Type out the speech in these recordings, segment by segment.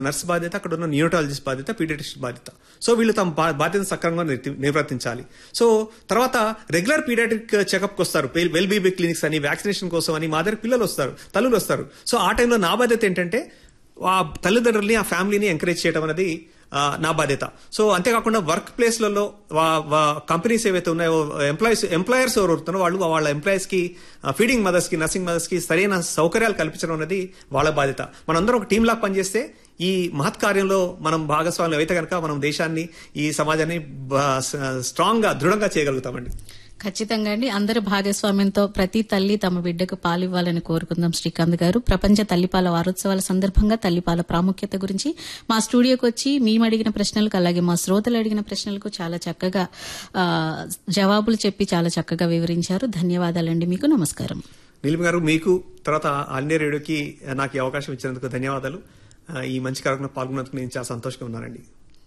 nurse బాధ్యత అక్కడ ఉన్న న్యూటాలజిస్ట్ బాధ్యత పీడియాట్రిస్ట్ బాధ్యత సో వీళ్ళు తమ బా- బాధ్యతను సక్రమంగా నిర్తి- నిర్వర్తించాలి సో తర్వాత రెగ్యులర్ పీడియాట్రిక్ చెకప్కి వస్తారు వెల్ బీబీ క్లినిక్స్ అని వ్యాక్సినేషన్ కోసం అని మా దగ్గర పిల్లలు వస్తారు తల్లులు వస్తారు సో ఆ టైంలో నా బాధ్యత ఏంటంటే ఆ తల్లిదండ్రుల్ని ఆ ఫ్యామిలీని ఎంకరేజ్ చేయడం అనేది ఆ, నా బాధ్యత సో అంతేకాకుండా వర్క్ ప్లేస్లలో కంపెనీస్ ఏవైతే ఉన్నాయో ఎంప్లాయీస్ ఎంప్లాయర్స్ ఎవరు ఉన్నారో వాళ్ళు వాళ్ళ ఎంప్లాయీస్ కి ఫీడింగ్ మదర్స్ కి నర్సింగ్ మదర్స్ కి సరైన సౌకర్యాలు కల్పించడం అనేది వాళ్ళ బాధ్యత మనందరం ఒక టీం లాగా పనిచేస్తే ఈ మహత్ కార్యంలో మనం భాగస్వాములు అయితే కనుక మనం దేశాన్ని ఈ సమాజాన్ని స్ట్రాంగ్ గా దృఢంగా చేయగలుగుతామండి ఖచ్చితంగా అండి అందరి భాగస్వామ్యంతో ప్రతి తల్లి తమ బిడ్డకు పాలివ్వాలని కోరుకుందాం శ్రీకాంత్ గారు ప్రపంచ తల్లిపాల వారోత్సవాల సందర్భంగా తల్లిపాల ప్రాముఖ్యత గురించి మా స్టూడియోకి వచ్చి మేము అడిగిన ప్రశ్నలకు అలాగే మా శ్రోతలు అడిగిన ప్రశ్నలకు చాలా చక్కగా ఆ, జవాబులు చెప్పి చాలా చక్కగా వివరించారు ధన్యవాదాలండి మీకు నమస్కారం నీలిమ గారు మీకు తర్వాత ఆల్ ఇండియా రేడియోకి నాకు ఈ అవకాశం ఇచ్చినందుకు ధన్యవాదాలు ఆ, ఈ మంచి కార్యక్రమం పాల్గొన్నందుకు నేను చాలా సంతోషంగా ఉన్నానండి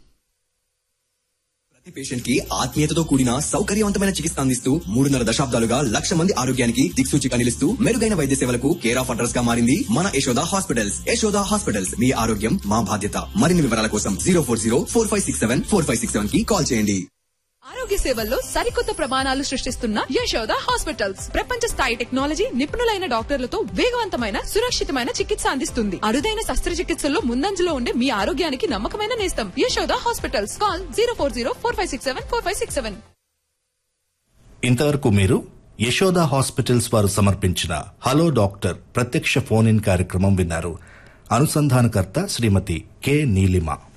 ప్రతి పేషెంట్ కి ఆత్మీయతతో కూడిన సౌకర్యవంతమైన చికిత్స అందిస్తూ మూడున్నర దశాబ్దాలుగా లక్ష మంది ఆరోగ్యానికి దిక్సూచిగా నిలుస్తూ మెరుగైన వైద్య సేవలకు కేర్ ఆఫ్ అడ్రస్ గా మారింది మన యశోద హాస్పిటల్స్ యశోద హాస్పిటల్స్ మీ ఆరోగ్యం మా బాధ్యత మరిన్ని వివరాల కోసం zero four zero four five six seven four five six seven కి కాల్ చేయండి ఆరోగ్య సేవల్లో సరికొత్త ప్రమాణాలు సృష్టిస్తున్న యశోద హాస్పిటల్స్ ప్రపంచ స్థాయి టెక్నాలజీ నిపుణులైన డాక్టర్లతో వేగవంతమైన సురక్షితమైన చికిత్స అందిస్తుంది అరుదైన శస్త్రచికిత్సల్లో ముందంజలో ఉండే మీ ఆరోగ్యానికి నమ్మకమైన నేస్తం Yashoda hospitals call zero four zero four five six seven four five six seven ఇంతవరకు మీరు యశోద హాస్పిటల్స్ వారు సమర్పించిన హలో డాక్టర్ ప్రత్యక్ష ఫోన్ ఇన్ కార్యక్రమం విన్నారు అనుసంధానకర్త శ్రీమతి కె నీలిమ